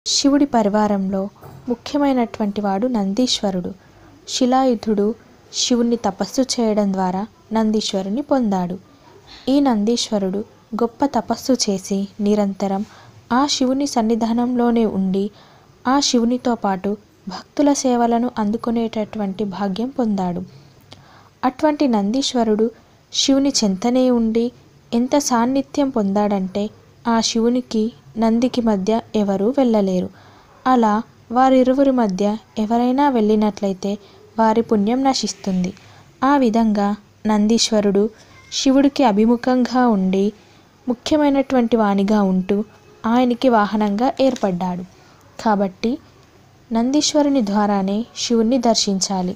శివుడి పరివారంలో ముఖ్యమైనటువంటి వాడు నందీశ్వరుడు శిలాయుధుడు శివుణ్ణి తపస్సు చేయడం ద్వారా నందీశ్వరుని పొందాడు ఈ నందీశ్వరుడు గొప్ప తపస్సు చేసి నిరంతరం ఆ శివుని సన్నిధానంలోనే ఉండి ఆ శివునితో పాటు భక్తుల సేవలను అందుకునేటటువంటి భాగ్యం పొందాడు అటువంటి నందీశ్వరుడు శివుని చెంతనే ఉండి ఎంత సాన్నిధ్యం పొందాడంటే ఆ శివునికి నందికి మధ్య ఎవరూ వెళ్ళలేరు అలా వారిరువురి మధ్య ఎవరైనా వెళ్ళినట్లయితే వారి పుణ్యం నశిస్తుంది ఆ విధంగా నందీశ్వరుడు శివుడికి అభిముఖంగా ఉండి ముఖ్యమైనటువంటి వానిగా ఉంటూ ఆయనకి వాహనంగా ఏర్పడ్డాడు కాబట్టి నందీశ్వరుని ద్వారానే శివుణ్ణి దర్శించాలి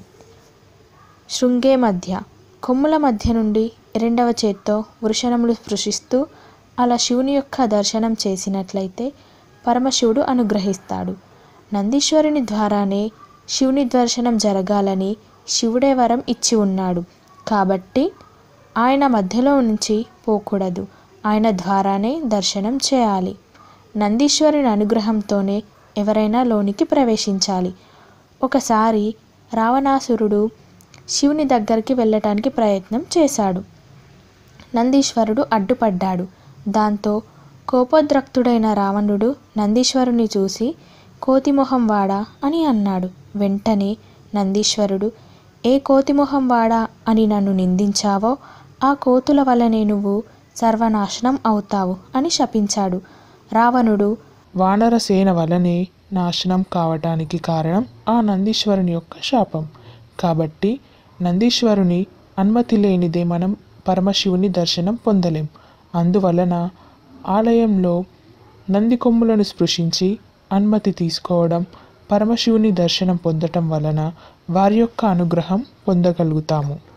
శృంగే మధ్య కొమ్ముల మధ్య నుండి రెండవ చేత్తో వృషణములు స్పృశిస్తూ అలా శివుని యొక్క దర్శనం చేసినట్లయితే పరమశివుడు అనుగ్రహిస్తాడు నందీశ్వరుని ద్వారానే శివుని దర్శనం జరగాలని శివుడే వరం ఇచ్చి ఉన్నాడు కాబట్టి ఆయన మధ్యలో నుంచి పోకూడదు ఆయన ద్వారానే దర్శనం చేయాలి నందీశ్వరుని అనుగ్రహంతోనే ఎవరైనా లోనికి ప్రవేశించాలి ఒకసారి రావణాసురుడు శివుని దగ్గరికి వెళ్ళటానికి ప్రయత్నం చేశాడు నందీశ్వరుడు అడ్డుపడ్డాడు దాంతో కోపోద్రక్తుడైన రావణుడు నందీశ్వరుని చూసి కోతిమొహం వాడా అని అన్నాడు వెంటనే నందీశ్వరుడు ఏ కోతిమొహం వాడా అని నన్ను నిందించావో ఆ కోతుల వల్లనే నువ్వు సర్వనాశనం అవుతావు అని శపించాడు రావణుడు వానరసేన వలనే నాశనం కావటానికి కారణం ఆ నందీశ్వరుని యొక్క శాపం కాబట్టి నందీశ్వరుని అనుమతి లేనిదే మనం పరమశివుని దర్శనం పొందలేం అందువలన ఆలయంలో నంది కొమ్ములను స్పృశించి అనుమతి తీసుకోవడం పరమశివుని దర్శనం పొందటం వలన వారి యొక్క అనుగ్రహం పొందగలుగుతాము